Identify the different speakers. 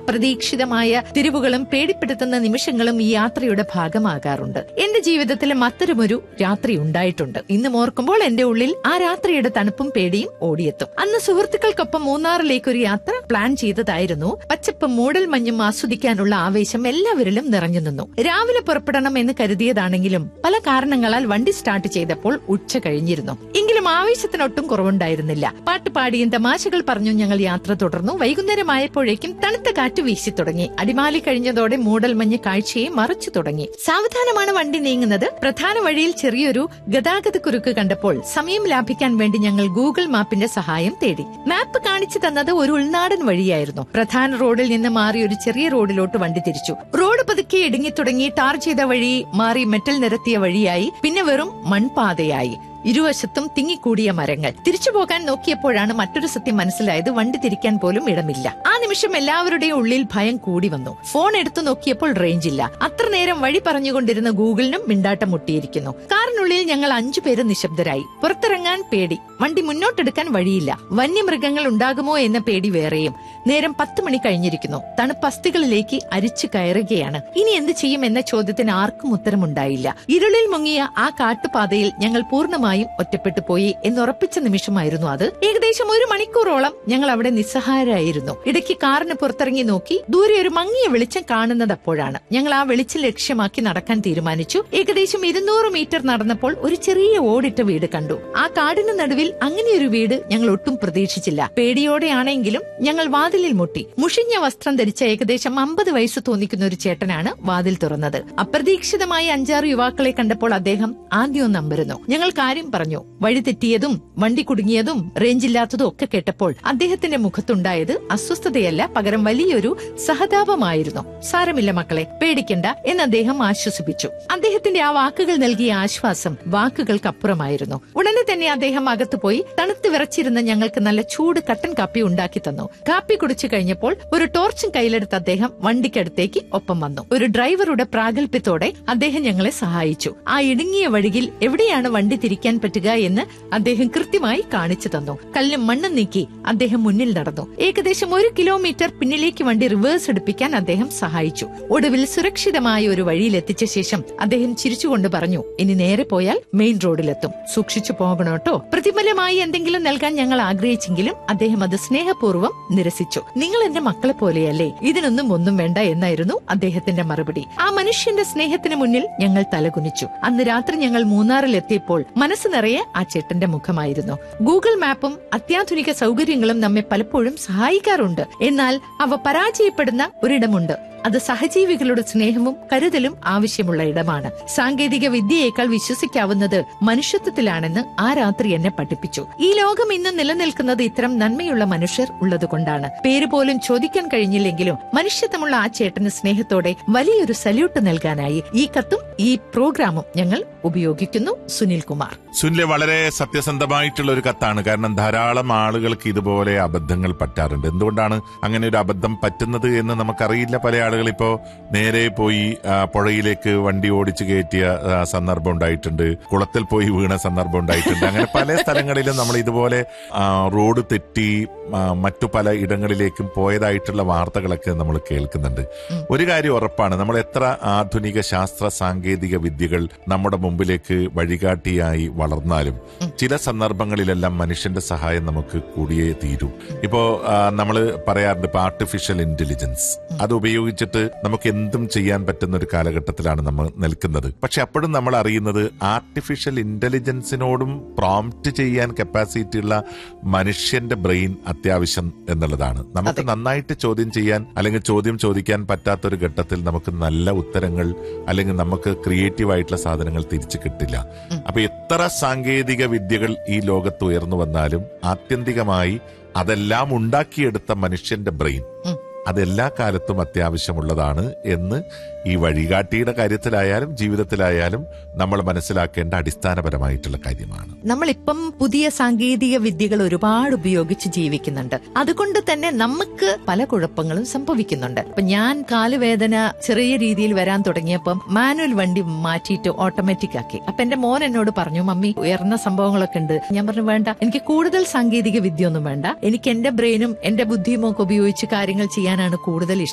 Speaker 1: അപ്രതീക്ഷിതമായ തിരിവുകളും പേടിപ്പെടുത്തുന്ന നിമിഷങ്ങളും ഈ യാത്രയുടെ ഭാഗമാകാറുണ്ട് എന്റെ ജീവിതത്തിലും അത്തരമൊരു രാത്രി ഉണ്ടായിട്ടുണ്ട് ഇന്ന് ഓർക്കുമ്പോൾ എന്റെ ഉള്ളിൽ ആ രാത്രിയുടെ തണുപ്പും പേടിയും ഓടിയെത്തും അന്ന് സുഹൃത്തുക്കൾക്കൊപ്പം മൂന്നാറിലേക്ക് ഒരു യാത്ര പ്ലാൻ ചെയ്തതായിരുന്നു പച്ചപ്പും മൂടൽ മഞ്ഞും ആസ്വദിക്കാനുള്ള ആവേശം എല്ലാവരിലും നിറഞ്ഞു നിന്നു രാവിലെ പുറപ്പെടണം എന്ന് കരുതിയതാണെങ്കിലും പല കാരണങ്ങളാൽ വണ്ടി സ്റ്റാർട്ട് ചെയ്തപ്പോൾ ഉച്ച കഴിഞ്ഞിരുന്നു എങ്കിലും ആവേശത്തിനൊട്ടും കുറവുണ്ടായിരുന്നില്ല പാട്ട് പാടിയും തമാശകൾ പറഞ്ഞും ഞങ്ങൾ യാത്ര തുടർന്നു വൈകുന്നേരമായപ്പോഴേക്കും തണുത്ത കാറ്റ് വീശി തുടങ്ങി അടിമാലി കഴിഞ്ഞതോടെ മൂടൽമഞ്ഞ് കാഴ്ചയെ മറച്ചു തുടങ്ങി സാവധാനമാണ് വണ്ടി നീങ്ങുന്നത് പ്രധാന വഴിയിൽ ചെറിയൊരു ഗതാഗത കുരുക്ക് കണ്ടപ്പോൾ സമയം ലാഭിക്കാൻ വേണ്ടി ഞങ്ങൾ ഗൂഗിൾ മാപ്പിന്റെ സഹായം തേടി മാപ്പ് കാണിച്ചു തന്നത് ഒരു ഉൾനാടൻ വഴിയായിരുന്നു പ്രധാന റോഡിൽ നിന്ന് മാറി ഒരു ചെറിയ റോഡിലോട്ട് വണ്ടി തിരിച്ചു റോഡ് പതുക്കെ ഇടുങ്ങി തുടങ്ങി ടാർ ചെയ്ത വഴി മാറി മെറ്റൽ നിരത്തിയ വഴിയായി പിന്നെ വെറും മൺപാതയായി ഇരുവശത്തും തിങ്ങിക്കൂടിയ മരങ്ങൾ തിരിച്ചു പോകാൻ നോക്കിയപ്പോഴാണ് മറ്റൊരു സത്യം മനസ്സിലായത് വണ്ടി തിരിക്കാൻ പോലും ഇടമില്ല ആ നിമിഷം എല്ലാവരുടെയും ഉള്ളിൽ ഭയം കൂടി വന്നു ഫോൺ എടുത്തു നോക്കിയപ്പോൾ റേഞ്ച് ഇല്ല അത്ര നേരം വഴി പറഞ്ഞുകൊണ്ടിരുന്ന ഗൂഗിളിനും മിണ്ടാട്ടം മുട്ടിയിരിക്കുന്നു കാറിനുള്ളിൽ ഞങ്ങൾ അഞ്ചു പേര് നിശബ്ദരായി പുറത്തിറങ്ങാൻ പേടി വണ്ടി മുന്നോട്ടെടുക്കാൻ വഴിയില്ല വന്യമൃഗങ്ങൾ ഉണ്ടാകുമോ എന്ന പേടി വേറെയും നേരം പത്ത് മണി കഴിഞ്ഞിരിക്കുന്നു തണുപ്പ് അസ്ഥികളിലേക്ക് അരിച്ചു കയറുകയാണ് ഇനി എന്ത് ചെയ്യും എന്ന ചോദ്യത്തിന് ആർക്കും ഉത്തരമുണ്ടായില്ല ഇരുളിൽ മുങ്ങിയ ആ കാട്ടുപാതയിൽ ഞങ്ങൾ പൂർണ്ണമായും ഒറ്റപ്പെട്ടു പോയി എന്നുറപ്പിച്ച നിമിഷമായിരുന്നു അത് ഏകദേശം ഒരു മണിക്കൂറോളം ഞങ്ങൾ അവിടെ നിസ്സഹായരായിരുന്നു ഇടയ്ക്ക് കാറിന് പുറത്തിറങ്ങി നോക്കി ദൂരെ ഒരു മങ്ങിയ വെളിച്ചം കാണുന്നത് അപ്പോഴാണ് ഞങ്ങൾ ആ വെളിച്ചം ലക്ഷ്യമാക്കി നടക്കാൻ തീരുമാനിച്ചു ഏകദേശം ഇരുന്നൂറ് മീറ്റർ നടന്നപ്പോൾ ഒരു ചെറിയ ഓടിട്ട വീട് കണ്ടു ആ കാടിന് നടുവിൽ അങ്ങനെയൊരു വീട് ഞങ്ങൾ ഒട്ടും പ്രതീക്ഷിച്ചില്ല പേടിയോടെയാണെങ്കിലും ഞങ്ങൾ വാതിലിൽ മുട്ടി മുഷിഞ്ഞ വസ്ത്രം ധരിച്ച ഏകദേശം അമ്പത് വയസ്സ് തോന്നിക്കുന്ന ഒരു ചേട്ടനാണ് വാതിൽ തുറന്നത് അപ്രതീക്ഷിതമായി അഞ്ചാറ് യുവാക്കളെ കണ്ടപ്പോൾ അദ്ദേഹം ആദ്യം ഒന്ന് അമ്പരുന്നു ഞങ്ങൾ കാര്യം പറഞ്ഞു വഴി തെറ്റിയതും വണ്ടി കുടുങ്ങിയതും റേഞ്ചില്ലാത്തതും ഒക്കെ കേട്ടപ്പോൾ അദ്ദേഹത്തിന്റെ മുഖത്തുണ്ടായത് അസ്വസ്ഥതയല്ല പകരം വലിയൊരു സഹതാപമായിരുന്നു സാരമില്ല മക്കളെ പേടിക്കണ്ട എന്ന് അദ്ദേഹം ആശ്വസിപ്പിച്ചു അദ്ദേഹത്തിന്റെ ആ വാക്കുകൾ നൽകിയ ആശ്വാസം വാക്കുകൾക്കപ്പുറമായിരുന്നു ഉടനെ തന്നെ അദ്ദേഹം അകത്തു പോയി തണുത്ത് വിറച്ചിരുന്ന ഞങ്ങൾക്ക് നല്ല ചൂട് കട്ടൻ കാപ്പി ഉണ്ടാക്കി തന്നു കാപ്പി കുടിച്ചു കഴിഞ്ഞപ്പോൾ ഒരു ടോർച്ചും കയ്യിലെടുത്ത് അദ്ദേഹം വണ്ടിക്കടുത്തേക്ക് ഒപ്പം വന്നു ഒരു ഡ്രൈവറുടെ പ്രാഗൽഭ്യത്തോടെ അദ്ദേഹം ഞങ്ങളെ സഹായിച്ചു ആ ഇടുങ്ങിയ വഴിയിൽ എവിടെയാണ് വണ്ടി തിരിക്കാൻ പറ്റുക എന്ന് അദ്ദേഹം കൃത്യമായി കാണിച്ചു തന്നു കല്ലും മണ്ണും നീക്കി അദ്ദേഹം മുന്നിൽ നടന്നു ഏകദേശം ഒരു കിലോമീറ്റർ പിന്നിലേക്ക് വണ്ടി റിവേഴ്സ് എടുപ്പിക്കാൻ അദ്ദേഹം സഹായിച്ചു ഒടുവിൽ സുരക്ഷിതമായ ഒരു വഴിയിൽ എത്തിച്ച ശേഷം അദ്ദേഹം ചിരിച്ചുകൊണ്ട് പറഞ്ഞു ഇനി നേരെ പോയാൽ മെയിൻ റോഡിലെത്തും സൂക്ഷിച്ചു പോകണോട്ടോ പ്രതിഫലമായി എന്തെങ്കിലും നൽകാൻ ഞങ്ങൾ ആഗ്രഹിച്ചെങ്കിലും അദ്ദേഹം അത് സ്നേഹപൂർവ്വം നിരസിച്ചു നിങ്ങൾ എന്റെ മക്കളെ പോലെയല്ലേ ഇതിനൊന്നും ഒന്നും വേണ്ട എന്നായിരുന്നു അദ്ദേഹത്തിന്റെ മറുപടി ആ മനുഷ്യന്റെ സ്നേഹത്തിന് മുന്നിൽ ഞങ്ങൾ തലകുനിച്ചു അന്ന് രാത്രി ഞങ്ങൾ മൂന്നാറിൽ എത്തിയപ്പോൾ മനസ്സ് നിറയെ ആ ചേട്ടന്റെ മുഖമായിരുന്നു ഗൂഗിൾ മാപ്പും അത്യാധുനിക സൗകര്യങ്ങളും നമ്മെ പലപ്പോഴും സഹായിക്കാറുണ്ട് എന്നാൽ അവ പരാജയപ്പെടുന്ന ഒരിടമുണ്ട് അത് സഹജീവികളുടെ സ്നേഹവും കരുതലും ആവശ്യമുള്ള ഇടമാണ് സാങ്കേതിക വിദ്യയേക്കാൾ വിശ്വസിക്കാവുന്നത് മനുഷ്യത്വത്തിലാണെന്ന് ആ രാത്രി എന്നെ പഠിപ്പിച്ചു ഈ ലോകം ഇന്ന് നിലനിൽക്കുന്നത് ഇത്തരം നന്മയുള്ള മനുഷ്യർ ഉള്ളതുകൊണ്ടാണ് പേര് പോലും ചോദിക്കാൻ കഴിഞ്ഞില്ലെങ്കിലും മനുഷ്യത്വമുള്ള ആ ചേട്ടന് സ്നേഹത്തോടെ വലിയൊരു സല്യൂട്ട് നൽകാനായി ഈ കത്തും ഈ പ്രോഗ്രാമും ഞങ്ങൾ ഉപയോഗിക്കുന്നു സുനിൽ കുമാർ
Speaker 2: സുനിലെ വളരെ സത്യസന്ധമായിട്ടുള്ള ഒരു കത്താണ് കാരണം ധാരാളം ആളുകൾക്ക് ഇതുപോലെ അബദ്ധങ്ങൾ പറ്റാറുണ്ട് എന്തുകൊണ്ടാണ് അങ്ങനെ ഒരു അബദ്ധം പറ്റുന്നത് എന്ന് നമുക്കറിയില്ല പല ആളുകൾ ഇപ്പോ നേരെ പോയി ആ, പുഴയിലേക്ക് വണ്ടി ഓടിച്ചു കയറ്റിയ ആ, സന്ദർഭം ഉണ്ടായിട്ടുണ്ട് കുളത്തിൽ പോയി വീണ സന്ദർഭം ഉണ്ടായിട്ടുണ്ട് അങ്ങനെ പല സ്ഥലങ്ങളിലും നമ്മൾ ഇതുപോലെ ആ, റോഡ് തെറ്റി ആ, മറ്റു പല ഇടങ്ങളിലേക്കും പോയതായിട്ടുള്ള വാർത്തകളൊക്കെ നമ്മൾ കേൾക്കുന്നുണ്ട് ഒരു കാര്യം ഉറപ്പാണ് നമ്മൾ എത്ര ആധുനിക ശാസ്ത്ര സാങ്കേതിക വിദ്യകൾ നമ്മുടെ മുമ്പിലേക്ക് വഴികാട്ടിയായി വളർന്നാലും ചില സന്ദർഭങ്ങളിലെല്ലാം മനുഷ്യന്റെ സഹായം നമുക്ക് കൂടിയേ തീരൂ ഇപ്പോ നമ്മൾ പറയാറുണ്ട് ഇപ്പൊ ആർട്ടിഫിഷ്യൽ ഇന്റലിജൻസ് അത് ഉപയോഗിച്ചിട്ട് നമുക്ക് എന്തും ചെയ്യാൻ പറ്റുന്ന ഒരു കാലഘട്ടത്തിലാണ് നമ്മൾ നിൽക്കുന്നത് പക്ഷെ അപ്പോഴും നമ്മൾ അറിയുന്നത് ആർട്ടിഫിഷ്യൽ ഇന്റലിജൻസിനോടും പ്രോംപ്റ്റ് ചെയ്യാൻ കപ്പാസിറ്റി ഉള്ള മനുഷ്യന്റെ ബ്രെയിൻ അത്യാവശ്യം എന്നുള്ളതാണ് നമുക്ക് നന്നായിട്ട് ചോദ്യം ചെയ്യാൻ അല്ലെങ്കിൽ ചോദ്യം ചോദിക്കാൻ പറ്റാത്ത ഒരു ഘട്ടത്തിൽ നമുക്ക് നല്ല ഉത്തരങ്ങൾ അല്ലെങ്കിൽ നമുക്ക് ക്രിയേറ്റീവ് ആയിട്ടുള്ള സാധനങ്ങൾ തിരിച്ചു കിട്ടില്ല അപ്പൊ എത്ര സാങ്കേതിക വിദ്യകൾ ഈ ലോകത്ത് ഉയർന്നു വന്നാലും ആത്യന്തികമായി അതെല്ലാം ഉണ്ടാക്കിയെടുത്ത മനുഷ്യന്റെ ബ്രെയിൻ
Speaker 1: ഉം.
Speaker 2: അതെല്ലാ കാലത്തും അത്യാവശ്യമുള്ളതാണ് എന്ന് ഈ വഴികാട്ടിയുടെ കാര്യത്തിലായാലും ജീവിതത്തിലായാലും നമ്മൾ മനസ്സിലാക്കേണ്ട അടിസ്ഥാനപരമായിട്ടുള്ള കാര്യമാണ്
Speaker 1: നമ്മളിപ്പം പുതിയ സാങ്കേതിക വിദ്യകൾ ഒരുപാട് ഉപയോഗിച്ച് ജീവിക്കുന്നുണ്ട് അതുകൊണ്ട് തന്നെ നമുക്ക് പല കുഴപ്പങ്ങളും സംഭവിക്കുന്നുണ്ട് ഇപ്പൊ ഞാൻ കാലുവേദന ചെറിയ രീതിയിൽ വരാൻ തുടങ്ങിയപ്പം മാനുവൽ വണ്ടി മാറ്റിയിട്ട് ഓട്ടോമാറ്റിക് ആക്കി അപ്പൊ എന്റെ മോൻ എന്നോട് പറഞ്ഞു മമ്മി ഉയർന്ന സംഭവങ്ങളൊക്കെ ഉണ്ട് ഞാൻ പറഞ്ഞു വേണ്ട എനിക്ക് കൂടുതൽ സാങ്കേതിക വിദ്യ ഒന്നും വേണ്ട എനിക്ക് എന്റെ ബ്രെയിനും എന്റെ ബുദ്ധിയും ഒക്കെ ഉപയോഗിച്ച് കാര്യങ്ങൾ ചെയ്യാനാണ് കൂടുതൽ ഇഷ്ടം